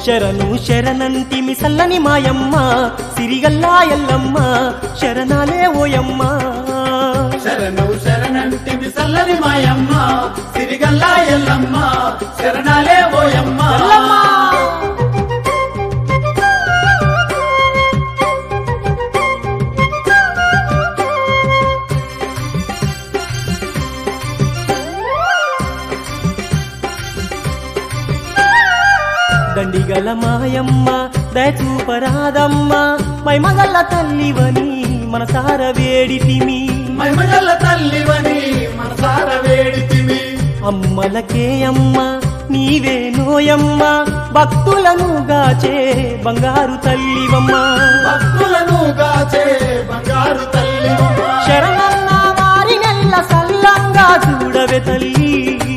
శరణు శరణంటిమి సల్లని మాయమ్మ సిరిగల్లా ఎల్లమ్మ శరణాలే ఓయమ్మ శరణు శరణంటివి సల్లని మాయమ్మ సిరిగల్లా ఎల్లమ్మ శరణాలే ఓయమ్మ దండిగల మాయమ్మ దయచూపరాదమ్మ మైమగల్ల తల్లివని మనసార వేడితిమి మహిమగల్ల తల్లివని మనసార వేడితిమి అమ్మలకే అమ్మ నీవే నోయమ్మ భక్తులను గాచే బంగారు తల్లివమ్మ భక్తులను గాచే బంగారు తల్లివమ్మ శరణన్న వారి నెల్ల సల్లంగా చూడవే తల్లి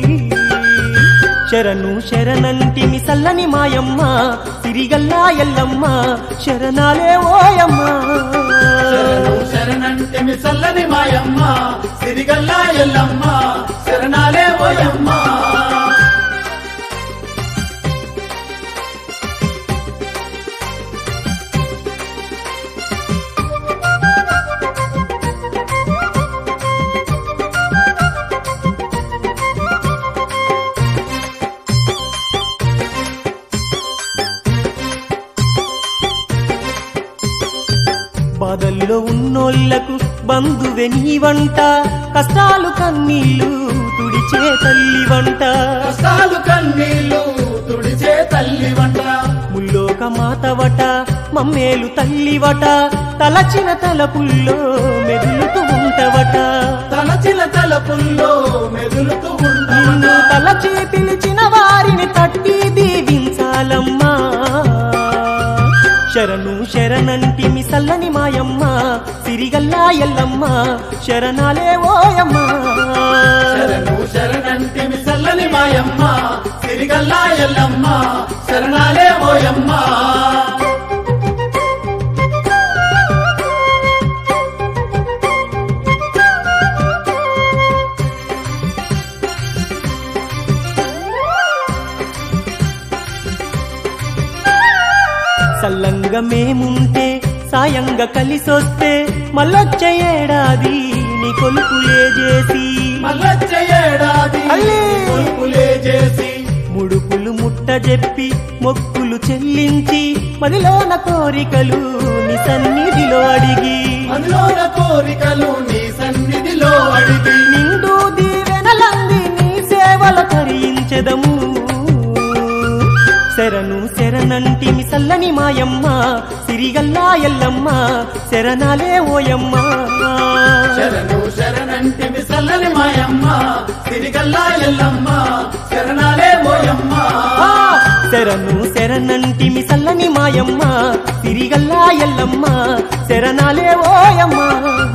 శరణు శరణంటిమి సల్లని మాయమ్మ సిరిగల్లా ఎల్లమ్మ శరణాలే ఓయమ్మ శరణు శరణంటివి సల్లని మాయమ్మ సిరిగల్లా ఎల్లమ్మ శరణాలే ఓయమ్మ బాధల్లో ఉన్నోళ్లకు బంధువే నీ వంట కష్టాలు కన్నీళ్ళు తుడిచే తల్లి వంట కష్టాలు కన్నీళ్ళు తుడిచే తల్లి వంట ముల్లోక మాతవట మమ్మేలు తల్లివట తలచిన తలపుల్లో మెదులుతూ ఉంటవట తలచిన తలపుల్లో మెదులుతూ నిన్ను ఉండవట తలచి పిలిచిన వారిని తట్టి దీవించాలమ్మా శరణు శరణంటిమి సల్లని మాయమ్మ సిరిగల్లా ఎల్లమ్మ శరణాలే ఓయమ్మ శరణు శరణంటివి సల్లని మాయమ్మ సిరిగల్లా ఎల్లమ్మ శరణాలే ఓయమ్మ సల్లంగా మేముంటే సాయంగా కలిసొస్తే మళ్ళొచ్చే ఏడాది నీ కొలుపులే చేసి మల్లచ్చ ఏడాది అల్లే. కొలుపులే చేసి ముడుపులు ముట్ట చెప్పి మొక్కులు చెల్లించి మదిలోన కోరికలు నీ సన్నిధిలో అడిగి అందులోన కోరికలు నీ సన్నిధిలో అడిగి నిండు దీవెనలంది నీ సేవల తరించెదము శరణు శరణంటిమి సల్లని మాయమ్మ సిరిగల్లా ఎల్లమ్మ శరణాలే ఓయమ్మ శరణు శరణంటివి సల్లని మాయమ్మ సిరిగల్లా ఎల్లమ్మ శరణాలే ఓయమ్మ ఆ, శరణు శరణంటిమి సల్లని మాయమ్మ సిరిగల్లా ఎల్లమ్మ శరణాలే ఓయమ్మ